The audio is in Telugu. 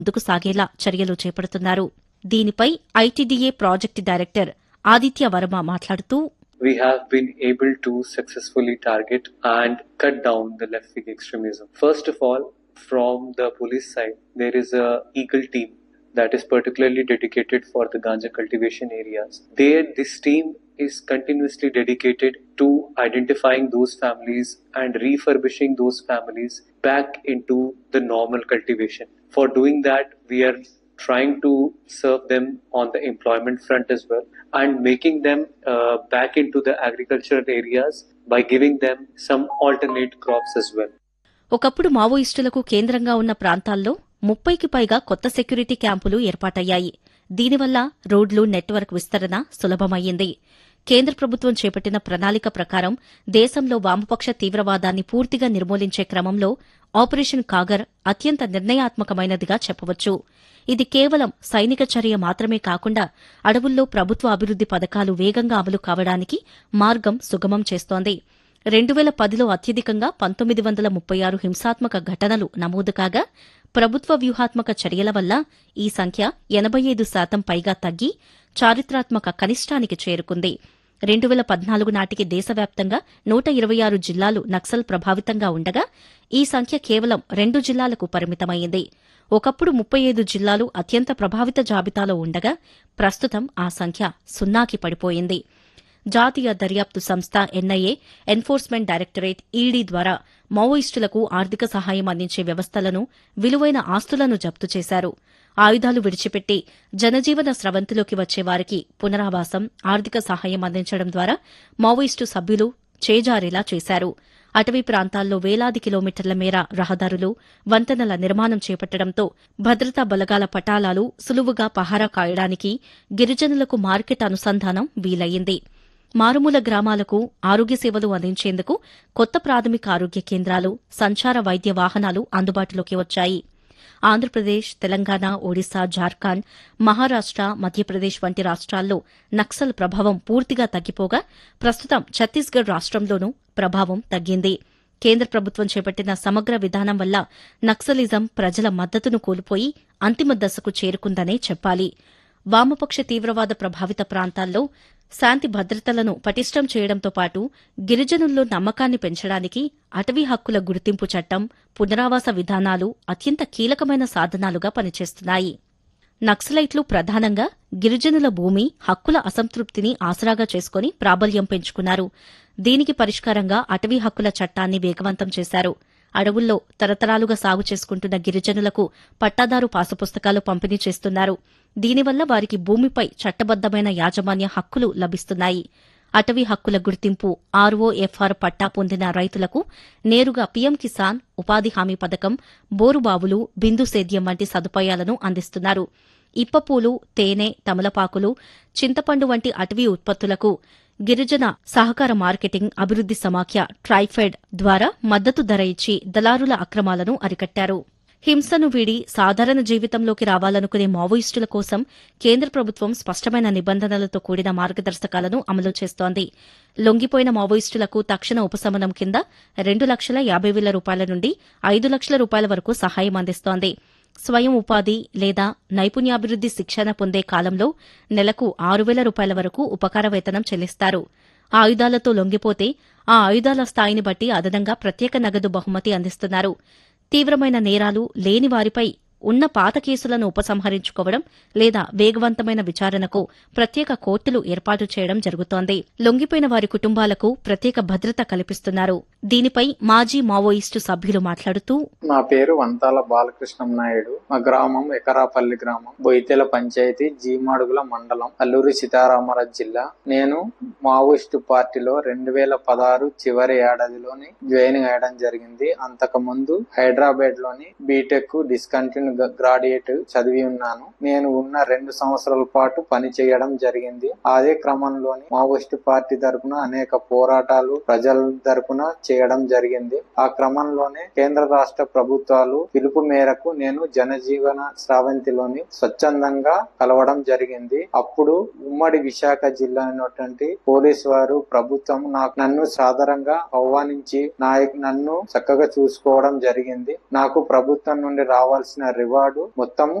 ముందుకు సాగేలా చర్యలు చేపడుతున్నారు దీనిపై ITDA project director Aditya Varma మాట్లాడుతూ we have been able to successfully target and cut down the left wing extremism. First of all, from the police side, there is a Eagle team that is particularly dedicated for the ganja cultivation areas. There, this team is continuously dedicated to identifying those families and refurbishing those families back into the normal cultivation. For doing that, we are trying to serve them on the employment front as well and making them uh, back into the agricultural areas by giving them some alternate crops as well. ఒకప్పుడు మావోయిస్టులకు కేంద్రంగా ఉన్న ప్రాంతాల్లో ముప్పైకి పైగా కొత్త సెక్యూరిటీ క్యాంపులు ఏర్పాటయ్యాయి దీనివల్ల రోడ్లు నెట్వర్క్ విస్తరణ సులభమయ్యింది కేంద్ర ప్రభుత్వం చేపట్టిన ప్రణాళిక ప్రకారం దేశంలో వామపక్ష తీవ్రవాదాన్ని పూర్తిగా నిర్మూలించే క్రమంలో ఆపరేషన్ కాగర్ అత్యంత నిర్ణయాత్మకమైనదిగా చెప్పవచ్చు ఇది కేవలం సైనిక చర్య మాత్రమే కాకుండా అడవుల్లో ప్రభుత్వ అభివృద్ది పథకాలు వేగంగా అమలు కావడానికి మార్గం సుగమం చేస్తోంది రెండు వేల పదిలో అత్యధికంగా పంతొమ్మిది వందల ముప్పై ఆరు హింసాత్మక ఘటనలు నమోదు కాగా ప్రభుత్వ వ్యూహాత్మక చర్యల వల్ల ఈ సంఖ్య ఎనబై ఐదు శాతం పైగా తగ్గి చారిత్రాత్మక కనిష్టానికి చేరుకుంది రెండు వేల పద్నాలుగు నాటికి దేశవ్యాప్తంగా నూట ఇరవై ఆరు జిల్లాలు నక్సల్ ప్రభావితంగా ఉండగా ఈ సంఖ్య కేవలం రెండు జిల్లాలకు పరిమితమైంది ఒకప్పుడు ముప్పై ఐదు జిల్లాలు అత్యంత ప్రభావిత జాబితాలో ఉండగా ప్రస్తుతం ఆ సంఖ్య సున్నాకి పడిపోయింది జాతీయ దర్యాప్తు సంస్థ ఎన్ఐఏ ఎన్ఫోర్స్మెంట్ డైరెక్టరేట్ ఈడీ ద్వారా మావోయిస్టులకు ఆర్థిక సహాయం అందించే వ్యవస్థలను విలువైన ఆస్తులను జప్తు చేశారు ఆయుధాలు విడిచిపెట్టి జనజీవన స్రవంతిలోకి వచ్చే వారికి పునరావాసం ఆర్థిక సహాయం అందించడం ద్వారా మావోయిస్టు సభ్యులు చేజారేలా చేశారు అటవీ ప్రాంతాల్లో వేలాది కిలోమీటర్ల మేర రహదారులు వంతెనల నిర్మాణం చేపట్టడంతో భద్రతా బలగాల పటాలాలు సులువుగా పహారా కాయడానికి గిరిజనులకు మార్కెట్ అనుసంధానం వీలయ్యింది మారుమూల గ్రామాలకు ఆరోగ్య సేవలు అందించేందుకు కొత్త ప్రాథమిక ఆరోగ్య కేంద్రాలు సంచార వైద్య వాహనాలు అందుబాటులోకి వచ్చాయి ఆంధ్రప్రదేశ్ తెలంగాణ ఒడిశా జార్ఖండ్ మహారాష్ట మధ్యప్రదేశ్ వంటి రాష్ట్రాల్లో నక్సల్ ప్రభావం పూర్తిగా తగ్గిపోగా ప్రస్తుతం ఛత్తీస్గఢ్ రాష్ట్రంలోనూ ప్రభావం తగ్గింది కేంద్ర ప్రభుత్వం చేపట్టిన సమగ్ర విధానం వల్ల నక్సలిజం ప్రజల మద్దతును కోల్పోయి అంతిమ దశకు చేరుకుందనే చెప్పాలి వామపక్ష తీవ్రవాద ప్రభావిత ప్రాంతాల్లో శాంతి భద్రతలను పటిష్టం చేయడంతో పాటు గిరిజనుల్లో నమ్మకాన్ని పెంచడానికి అటవీ హక్కుల గుర్తింపు చట్టం పునరావాస విధానాలు అత్యంత కీలకమైన సాధనాలుగా పనిచేస్తున్నాయి నక్సలైట్లు ప్రధానంగా గిరిజనుల భూమి హక్కుల అసంతృప్తిని ఆసరాగా చేసుకుని ప్రాబల్యం పెంచుకున్నారు దీనికి పరిష్కారంగా అటవీ హక్కుల చట్టాన్ని వేగవంతం చేశారు అడవుల్లో తరతరాలుగా సాగు చేసుకుంటున్న గిరిజనులకు పట్టాదారు పాసుపుస్తకాలు పంపిణీ చేస్తున్నారు దీనివల్ల వారికి భూమిపై చట్టబద్దమైన యాజమాన్య హక్కులు లభిస్తున్నాయి అటవీ హక్కుల గుర్తింపు ఆర్ఓఎఫ్ఆర్ పట్టా పొందిన రైతులకు నేరుగా పీఎం కిసాన్ ఉపాధి హామీ పథకం బోరుబావులు బిందు సేద్యం వంటి సదుపాయాలను అందిస్తున్నారు ఇప్పపూలు తేనె తమలపాకులు చింతపండు వంటి అటవీ ఉత్పత్తులకు గిరిజన సహకార మార్కెటింగ్ అభివృద్ది సమాఖ్య ట్రైఫెడ్ ద్వారా మద్దతు ధర ఇచ్చి దళారుల అక్రమాలను అరికట్టారు హింసను వీడి సాధారణ జీవితంలోకి రావాలనుకునే మావోయిస్టుల కోసం కేంద్ర ప్రభుత్వం స్పష్టమైన నిబంధనలతో కూడిన మార్గదర్శకాలను అమలు చేస్తోంది లొంగిపోయిన మావోయిస్టులకు తక్షణ ఉపశమనం కింద రెండు లక్షల యాబై వేల రూపాయల నుండి ఐదు లక్షల రూపాయల వరకు సహాయం అందిస్తోంది స్వయం ఉపాధి లేదా నైపుణ్యాభివృద్ది శిక్షణ పొందే కాలంలో నెలకు ఆరు వేల రూపాయల వరకు ఉపకార వేతనం చెల్లిస్తారు ఆయుధాలతో లొంగిపోతే ఆ ఆయుధాల స్థాయిని బట్టి అదనంగా ప్రత్యేక నగదు బహుమతి అందిస్తున్నారు తీవ్రమైన నేరాలు లేని వారిపై ఉన్న పాత కేసులను ఉపసంహరించుకోవడం లేదా వేగవంతమైన విచారణకు ప్రత్యేక కోర్టులు ఏర్పాటు చేయడం జరుగుతోంది లొంగిపోయిన వారి కుటుంబాలకు ప్రత్యేక భద్రత కల్పిస్తున్నారు దీనిపై మాజీ మావోయిస్టు సభ్యులు మాట్లాడుతూ నా పేరు వంతాల బాలకృష్ణం నాయుడు మా గ్రామం ఎకరాపల్లి గ్రామం బొయితెల పంచాయతీ జీమాడుగుల మండలం అల్లూరి సీతారామరాజు జిల్లా నేను మావోయిస్టు పార్టీలో రెండు వేల పదహారు చివరి ఏడాదిలోని జాయిన్ అయ్యడం జరిగింది అంతకు ముందు హైదరాబాద్ లోని బీటెక్ డిస్కంటిన్యూ గ్రాడ్యుయేట్ చదివి ఉన్నాను నేను ఉన్న రెండు సంవత్సరాల పాటు పని చేయడం జరిగింది అదే క్రమంలోని మావోయిస్టు పార్టీ తరపున అనేక పోరాటాలు ప్రజల తరపున చేయడం జరిగింది ఆ క్రమంలోనే కేంద్ర రాష్ట్ర ప్రభుత్వాలు పిలుపు మేరకు నేను జనజీవన స్రావంతిలోని స్వచ్ఛందంగా కలవడం జరిగింది అప్పుడు ఉమ్మడి విశాఖ జిల్లా అయినటువంటి పోలీసు వారు ప్రభుత్వం నాకు నన్ను సాధారణంగా ఆహ్వానించి నా నన్ను చక్కగా చూసుకోవడం జరిగింది నాకు ప్రభుత్వం నుండి రావాల్సిన రివార్డు మొత్తం